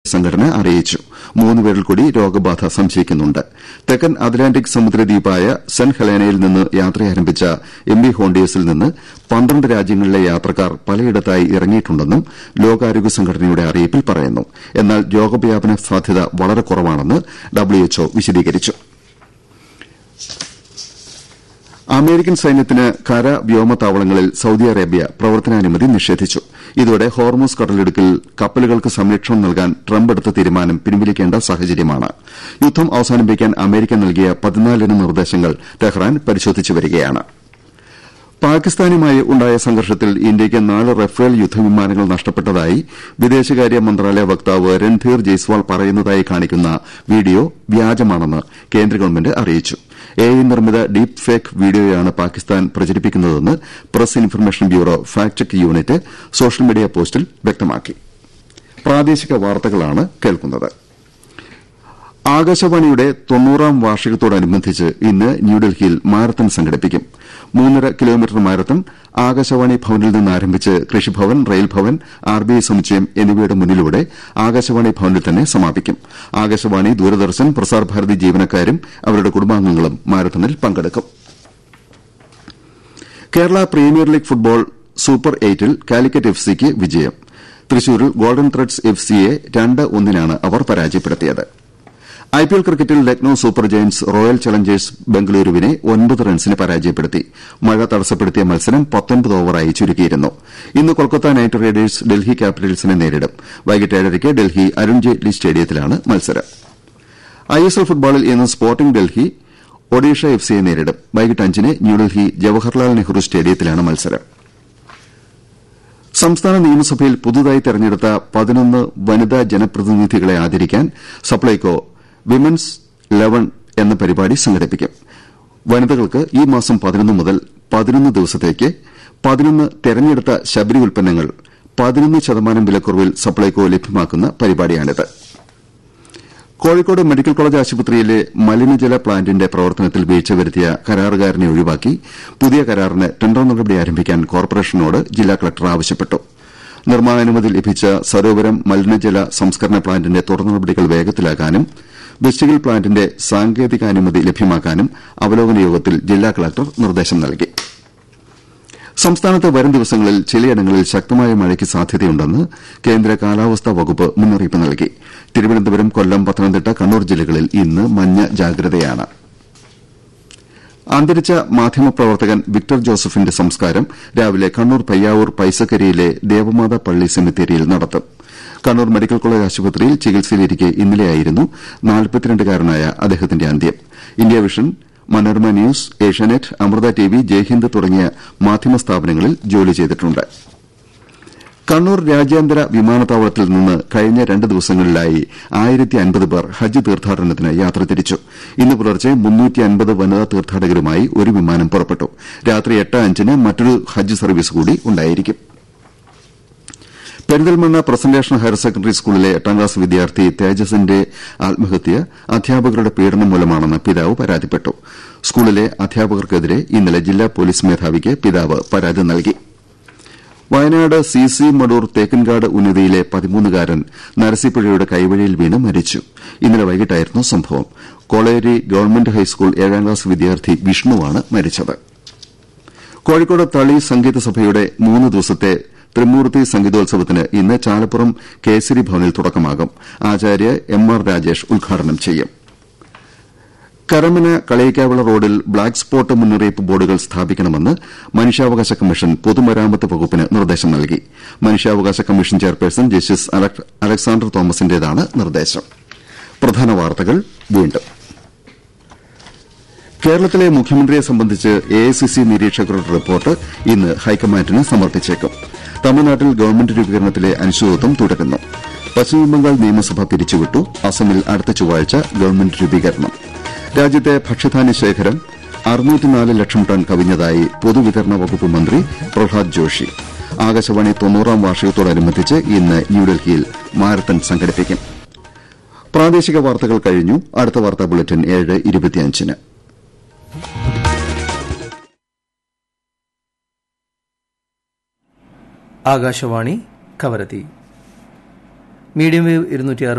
സംഘടന അറിയിച്ചു മൂന്നുപേരിൽ കൂടി രോഗബാധ സംശയിക്കുന്നുണ്ട് തെക്കൻ അറ്റ്ലാന്റിക് സമുദ്രദ്വീപായ സെന്റ് ഹെലേനയിൽ നിന്ന് യാത്രയാരംഭിച്ച എം വി ഹോണ്ടിയസിൽ നിന്ന് പന്ത്രണ്ട് രാജ്യങ്ങളിലെ യാത്രക്കാർ പലയിടത്തായി ഇറങ്ങിയിട്ടുണ്ടെന്നും ലോകാരോഗ്യ സംഘടനയുടെ അറിയിപ്പിൽ പറയുന്നു എന്നാൽ രോഗവ്യാപന സാധ്യത വളരെ കുറവാണെന്ന് ഡബ്ല്യുഎച്ച്ഒ വിശദീകരിച്ചു അമേരിക്കൻ സൈന്യത്തിന് കര വ്യോമതാവളങ്ങളിൽ സൌദി അറേബ്യ പ്രവർത്തനാനുമതി നിഷേധിച്ചു ഇതോടെ ഹോർമൂസ് കടലിടുക്കിൽ കപ്പലുകൾക്ക് സംരക്ഷണം നൽകാൻ ട്രംപ് എടുത്ത തീരുമാനം പിൻവലിക്കേണ്ട സാഹചര്യമാണ് യുദ്ധം അവസാനിപ്പിക്കാൻ അമേരിക്ക നൽകിയ പതിനാലിന് നിർദ്ദേശങ്ങൾ ടെഹ്റാൻ പരിശോധിച്ചു വരികയാണ് പാകിസ്ഥാനുമായി ഉണ്ടായ സംഘർഷത്തിൽ ഇന്ത്യയ്ക്ക് നാല് റഫേൽ യുദ്ധവിമാനങ്ങൾ നഷ്ടപ്പെട്ടതായി വിദേശകാര്യ മന്ത്രാലയ വക്താവ് രൺധീർ ജയ്സ്വാൾ പറയുന്നതായി കാണിക്കുന്ന വീഡിയോ വ്യാജമാണെന്ന് കേന്ദ്ര ഗവൺമെന്റ് അറിയിച്ചു എഐ നിർമ്മിത ഡീപ് ഫേക്ക് വീഡിയോയാണ് പാകിസ്ഥാൻ പ്രചരിപ്പിക്കുന്നതെന്ന് press information bureau fact check unit social media പോസ്റ്റിൽ വ്യക്തമാക്കി പ്രാദേശിക വാർത്തകളാണ് കേൾക്കുന്നത് ആകാശവാണിയുടെ തൊണ്ണൂറാം വാർഷികത്തോടനുബന്ധിച്ച് ഇന്ന് ന്യൂഡൽഹിയിൽ മാരത്തൺ സംഘടിപ്പിക്കും മൂന്നര കിലോമീറ്റർ മാരത്തൺ ആകാശവാണി ഭവനിൽ നിന്ന് ആരംഭിച്ച് കൃഷിഭവൻ റെയിൽ ഭവൻ ആർബിഐ സമുച്ചയം എന്നിവയുടെ മുന്നിലൂടെ ആകാശവാണി ഭവനിൽ തന്നെ സമാപിക്കും ആകാശവാണി ദൂരദർശൻ പ്രസാർ ഭാരതി ജീവനക്കാരും അവരുടെ കുടുംബാംഗങ്ങളും മാരത്തണിൽ പങ്കെടുക്കും Kerala premier league football super എയ്റ്റിൽ കാലിക്കറ്റ് എഫ് സിക്ക് വിജയം തൃശൂരിൽ ഗോൾഡൻ ത്രെഡ്സ് എഫ് സിയെ രണ്ട് ഒന്നിനാണ് അവർ പരാജയപ്പെടുത്തിയത് ഐപിഎൽ ക്രിക്കറ്റിൽ Lucknow super giants royal challengers ബംഗളൂരുവിനെ ഒൻപത് റൺസിന് പരാജയപ്പെടുത്തി മഴ തടസ്സപ്പെടുത്തിയ മത്സരം പത്തൊൻപത് ഓവറായി ചുരുക്കിയിരുന്നു ഇന്ന് കൊൽക്കത്ത നൈറ്റ് റൈഡേഴ്സ് ഡൽഹി ക്യാപിറ്റൽസിനെ നേരിടും വൈകിട്ട് ഏഴരയ്ക്ക് ഡൽഹി അരുൺ ജെയ്റ്റ്ലി സ്റ്റേഡിയത്തിലാണ് മത്സരം ഐഎസ്എൽ ഫുട്ബോളിൽ ഇന്ന് സ്പോർട്ടിംഗ് ഡൽഹി ഒഡീഷ എഫ് സിയെ നേരിടും വൈകിട്ട് അഞ്ചിന് ന്യൂഡൽഹി ജവഹർലാൽ നെഹ്റു സ്റ്റേഡിയത്തിലാണ് മത്സരം സംസ്ഥാന നിയമസഭയിൽ പുതുതായി തെരഞ്ഞെടുത്ത പതിനൊന്ന് വനിതാ ജനപ്രതിനിധികളെ ആദരിക്കാൻ സപ്ലൈകോ വിമൻസ് ലെവൻ എന്ന പരിപാടി സംഘടിപ്പിക്കും വനിതകൾക്ക് ഈ മാസം പതിനൊന്ന് മുതൽ പതിനൊന്ന് ദിവസത്തേക്ക് പതിനൊന്ന് തെരഞ്ഞെടുത്ത ശബരി ഉൽപ്പന്നങ്ങൾ പതിനൊന്ന് ശതമാനം വിലക്കുറവിൽ സപ്ലൈകോ ലഭ്യമാക്കുന്ന പരിപാടിയാണിത് കോഴിക്കോട് മെഡിക്കൽ കോളേജ് ആശുപത്രിയിലെ മലിനജല പ്ലാന്റിന്റെ പ്രവർത്തനത്തിൽ വീഴ്ച വരുത്തിയ കരാറുകാരനെ ഒഴിവാക്കി പുതിയ കരാറിന് ടെൻഡർ നടപടി ആരംഭിക്കാൻ കോർപ്പറേഷനോട് ജില്ലാ കളക്ടർ ആവശ്യപ്പെട്ടു നിർമ്മാണാനുമതി ലഭിച്ച സരോവരം മലിനജല സംസ്കരണ പ്ലാന്റിന്റെ തുടർ നടപടികൾ വേഗത്തിലാക്കാനും വെസ്റ്റിഗൽ പ്ലാന്റിന്റെ സാങ്കേതികാനുമതി ലഭ്യമാക്കാനും അവലോകന യോഗത്തിൽ ജില്ലാ കളക്ടർ നിർദ്ദേശം നൽകി സംസ്ഥാനത്ത് വരും ദിവസങ്ങളിൽ ചിലയിടങ്ങളിൽ ശക്തമായ മഴയ്ക്ക് സാധ്യതയുണ്ടെന്ന് കേന്ദ്ര കാലാവസ്ഥാ വകുപ്പ് മുന്നറിയിപ്പ് നൽകി തിരുവനന്തപുരം കൊല്ലം പത്തനംതിട്ട കണ്ണൂർ ജില്ലകളിൽ ഇന്ന് മഞ്ഞ ജാഗ്രതയാണ് അന്തരിച്ച മാധ്യമപ്രവർത്തകൻ വിക്ടർ ജോസഫിന്റെ സംസ്കാരം രാവിലെ കണ്ണൂർ പയ്യാവൂർ പൈസക്കരിയിലെ ദേവമാതാ പള്ളി സെമിത്തേരിയിൽ നടത്തും കണ്ണൂർ മെഡിക്കൽ കോളേജ് ആശുപത്രിയിൽ ചികിത്സയിലിരിക്കെ ഇന്നലെയായിരുന്നു നാൽപ്പത്തിരണ്ടുകാരനായ അദ്ദേഹത്തിന്റെ അന്ത്യം India vision Manorama news Asianet Amrita TV Jaihind തുടങ്ങിയ മാധ്യമ സ്ഥാപനങ്ങളിൽ ജോലി ചെയ്തിട്ടുണ്ട് കണ്ണൂർ രാജ്യാന്തര വിമാനത്താവളത്തിൽ നിന്ന് കഴിഞ്ഞ രണ്ട് ദിവസങ്ങളിലായി ആയിരത്തി അൻപത് പേർ ഹജ്ജ് തീർത്ഥാടനത്തിന് യാത്ര തിരിച്ചു ഇന്ന് പുലർച്ചെ മുന്നൂറ്റി അൻപത് വനിതാ തീർത്ഥാടകരുമായി ഒരു വിമാനം പുറപ്പെട്ടു രാത്രി എട്ട് അഞ്ചിന് മറ്റൊരു ഹജ്ജ് സർവീസ് കൂടി ഉണ്ടായിരിക്കും പെരിന്തൽമണ്ണ പ്രസന്റേഷൻ ഹയർ സെക്കൻഡറി സ്കൂളിലെ എട്ടാം ക്ലാസ് വിദ്യാർത്ഥി തേജസിന്റെ ആത്മഹത്യ അധ്യാപകരുടെ പീഡനം മൂലമാണെന്ന് പിതാവ് പരാതിപ്പെട്ടു സ്കൂളിലെ അധ്യാപകർക്കെതിരെ ഇന്നലെ ജില്ലാ പോലീസ് മേധാവിക്ക് പിതാവ് പരാതി നൽകി വയനാട് സി സി മടൂർ തേക്കിൻകാട് ഉന്നതിയിലെ പതിമൂന്നുകാരൻ നരസിപ്പുഴയുടെ കൈവഴിയിൽ വീണ് മരിച്ചു ഇന്നലെ വൈകിട്ടായിരുന്നു സംഭവം കോളേരി ഗവൺമെന്റ് ഹൈസ്കൂൾ ഏഴാം ക്ലാസ് വിദ്യാർത്ഥി വിഷ്ണുവാണ് മരിച്ചത് കോഴിക്കോട് തളി സംഗീത സഭയുടെ മൂന്ന് ദിവസത്തെ ത്രിമൂർത്തി സംഗീതോത്സവത്തിന് ഇന്ന് ചാലപ്പുറം കേസരി ഭവനിൽ തുടക്കമാകും ആചാര്യ എം ആർ രാജേഷ് ഉദ്ഘാടനം ചെയ്യും കരമന കളയിക്കാവിള റോഡിൽ ബ്ലാക്ക് സ്പോട്ട് മുന്നറിയിപ്പ് ബോർഡുകൾ സ്ഥാപിക്കണമെന്ന് മനുഷ്യാവകാശ കമ്മീഷൻ പൊതുമരാമത്ത് വകുപ്പിന് നിർദ്ദേശം നൽകി മനുഷ്യാവകാശ കമ്മീഷൻ ചെയർപേഴ്സൺ ജസ്റ്റിസ് അലക്സാണ്ടർ തോമസിന്റേതാണ് നിർദ്ദേശം പ്രധാന വാർത്തകൾ വീണ്ടും കേരളത്തിലെ മുഖ്യമന്ത്രിയെ സംബന്ധിച്ച് എഐസിസി നിരീക്ഷകരുടെ റിപ്പോർട്ട് ഇന്ന് ഹൈക്കമാൻഡിന് സമർപ്പിച്ചേക്കും തമിഴ്നാട്ടിൽ ഗവൺമെന്റ് രൂപീകരണത്തിലെ അനിശ്ചിതത്വം തുടരുന്നു പശ്ചിമബംഗാൾ നിയമസഭ പിരിച്ചുവിട്ടു അസമിൽ അടുത്ത ചൊവ്വാഴ്ച ഗവൺമെന്റ് രൂപീകരണം രാജ്യത്തെ ഭക്ഷ്യധാന്യ ശേഖരം അറുന്നൂറ്റിനാല് ലക്ഷം ടൺ കവിഞ്ഞതായി പൊതുവിതരണ വകുപ്പ് മന്ത്രി പ്രഹ്ലാദ് ജോഷി ആകാശവാണി തൊണ്ണൂറാം വാർഷികത്തോടനുബന്ധിച്ച് ഇന്ന് ന്യൂഡൽഹിയിൽ മാരത്തൺ സംഘടിപ്പിക്കും പ്രാദേശിക വാർത്തകൾ കഴിഞ്ഞു അടുത്ത വാർത്താ ബുള്ളറ്റിൻ ഏഴ് ഇരുപത്തിയഞ്ചിന് ആകാശവാണി കവരത്തി മീഡിയം വേവ് ഇരുന്നൂറ്റി